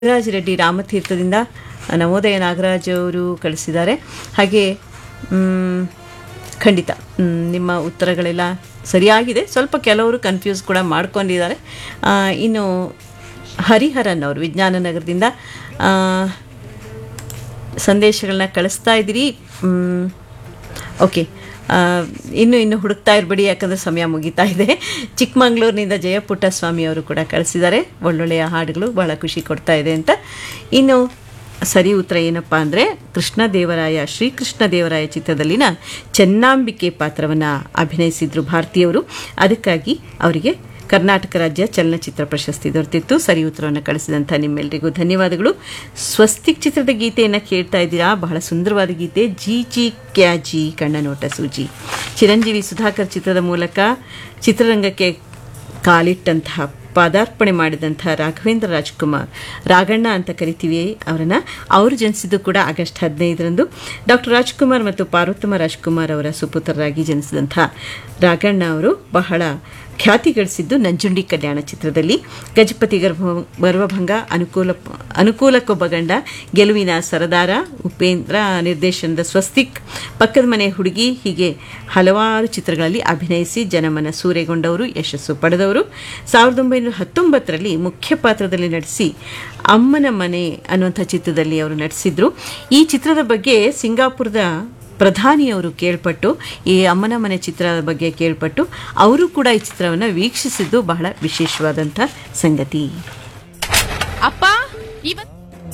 ನಾಗರಾಜ್ ರೆಡ್ಡಿ ರಾಮತೀರ್ಥದಿಂದ ನವೋದಯ ನಾಗರಾಜ್ ಅವರು ಕಳಿಸಿದ್ದಾರೆ ಹಾಗೆ ಮ್, ಖಂಡಿತ ಮ್, ನಿಮ್ಮ ಉತ್ತರಗಳೆಲ್ಲ ಸರಿಯಾಗಿದೆ ಸ್ವಲ್ಪ ಕೆಲವರು ಕನ್ಫ್ಯೂಸ್ ಕೂಡ ಮಾಡ್ಕೊಂಡಿದ್ದಾರೆ ಆ, ಇನ್ನು ಹರಿಹರನ್ ಅವರು ವಿಜ್ಞಾನ ನಗರದಿಂದ ಆ, ಸಂದೇಶಗಳನ್ನ ಕಳಿಸ್ತಾ ಇದ್ದೀರಿ ಮ್, ಓಕೆ ಆ, ಇನ್ನು ಇನ್ನು ಹುಡುಕ್ತಾ ಇರಬೇಡಿ ಯಾಕಂದರೆ ಸಮಯ ಮುಗಿತಾ ಇದೆ ಚಿಕ್ಕಮಂಗ್ಳೂರಿನಿಂದ ಜಯಪುಟ್ಟಸ್ವಾಮಿ ಅವರು ಕೂಡ ಕಳಿಸಿದ್ದಾರೆ ಒಳ್ಳೊಳ್ಳೆಯ ಹಾಡುಗಳು ಬಹಳ ಖುಷಿ ಕೊಡ್ತಾ ಇದೆ ಅಂತ ಇನ್ನು ಸರಿ ಉತ್ತರ ಏನಪ್ಪ ಅಂದರೆ ಕೃಷ್ಣದೇವರಾಯ ಶ್ರೀಕೃಷ್ಣ ದೇವರಾಯ ಚಿತ್ರದಲ್ಲಿನ ಚೆನ್ನಾಂಬಿಕೆ ಪಾತ್ರವನ್ನು ಅಭಿನಯಿಸಿದ್ರು ಭಾರತೀಯವರು ಅದಕ್ಕಾಗಿ ಅವರಿಗೆ ಕರ್ನಾಟಕ ರಾಜ್ಯ ಚಲನಚಿತ್ರ ಪ್ರಶಸ್ತಿ ದೊರೆತಿತ್ತು ಸರಿ ಉತ್ತರವನ್ನು ಕಳಿಸಿದಂಥ ನಿಮ್ಮೆಲ್ಲರಿಗೂ ಧನ್ಯವಾದಗಳು ಸ್ವಸ್ತಿಕ್ ಚಿತ್ರದ ಗೀತೆಯನ್ನು ಕೇಳ್ತಾ ಇದ್ದೀರಾ ಬಹಳ ಸುಂದರವಾದ ಗೀತೆ ಜಿ ಜಿ ಕ್ಯಾಜಿ ಕಣ್ಣನೋಟ ಸೂಜಿ ಚಿರಂಜೀವಿ ಸುಧಾಕರ್ ಚಿತ್ರದ ಮೂಲಕ ಚಿತ್ರರಂಗಕ್ಕೆ ಕಾಲಿಟ್ಟಂತಹ ಪಾದಾರ್ಪಣೆ ಮಾಡಿದಂಥ ರಾಘವೇಂದ್ರ ರಾಜ್ಕುಮಾರ್ ರಾಘಣ್ಣ ಅಂತ ಕರಿತೀವಿ ಅವರನ್ನು ಅವರು ಜನಿಸಿದ್ದು ಕೂಡ ಆಗಸ್ಟ್ ಹದಿನೈದರಂದು ಡಾಕ್ಟರ್ ರಾಜ್ಕುಮಾರ್ ಮತ್ತು ಪಾರ್ವತಮ್ಮ ರಾಜ್ಕುಮಾರ್ ಅವರ ಸುಪುತ್ರರಾಗಿ ಜನಿಸಿದಂಥ ರಾಘಣ್ಣ ಅವರು ಬಹಳ ಖ್ಯಾತಿ ಗಳಿಸಿದ್ದು ನಂಜುಂಡಿ ಕಲ್ಯಾಣ ಚಿತ್ರದಲ್ಲಿ ಗಜಪತಿ ಗರ್ಭ ಗರ್ವಭಂಗ ಅನುಕೂಲ ಅನುಕೂಲಕ್ಕೊಬ್ಬ ಗಂಡ ಗೆಲುವಿನ ಸರದಾರ ಉಪೇಂದ್ರ ನಿರ್ದೇಶನದ ಸ್ವಸ್ತಿಕ್ ಪಕ್ಕದ ಮನೆ ಹುಡುಗಿ ಹೀಗೆ ಹಲವಾರು ಚಿತ್ರಗಳಲ್ಲಿ ಅಭಿನಯಿಸಿ ಜನಮನ ಸೂರೆಗೊಂಡವರು ಯಶಸ್ಸು ಪಡೆದವರು ಸಾವಿರದ ಒಂಬೈನೂರ ಹತ್ತೊಂಬತ್ತರಲ್ಲಿ ಮುಖ್ಯ ಪಾತ್ರದಲ್ಲಿ ನಟಿಸಿ ಅಮ್ಮನ ಮನೆ ಅನ್ನುವಂಥ ಚಿತ್ರದಲ್ಲಿ ಅವರು ನಟಿಸಿದ್ರು ಈ ಚಿತ್ರದ ಬಗ್ಗೆ ಸಿಂಗಾಪುರದ ಪ್ರಧಾನಿಯವರು ಕೇಳ್ಪಟ್ಟು ಈ ಅಮ್ಮನ ಮನೆ ಚಿತ್ರದ ಬಗ್ಗೆ ಕೇಳ್ಪಟ್ಟು ಅವರು ಕೂಡ ಈ ಚಿತ್ರವನ್ನು ವೀಕ್ಷಿಸಿದ್ದು ಬಹಳ ವಿಶೇಷವಾದಂಥ ಸಂಗತಿ ಅಪ್ಪ ಇವತ್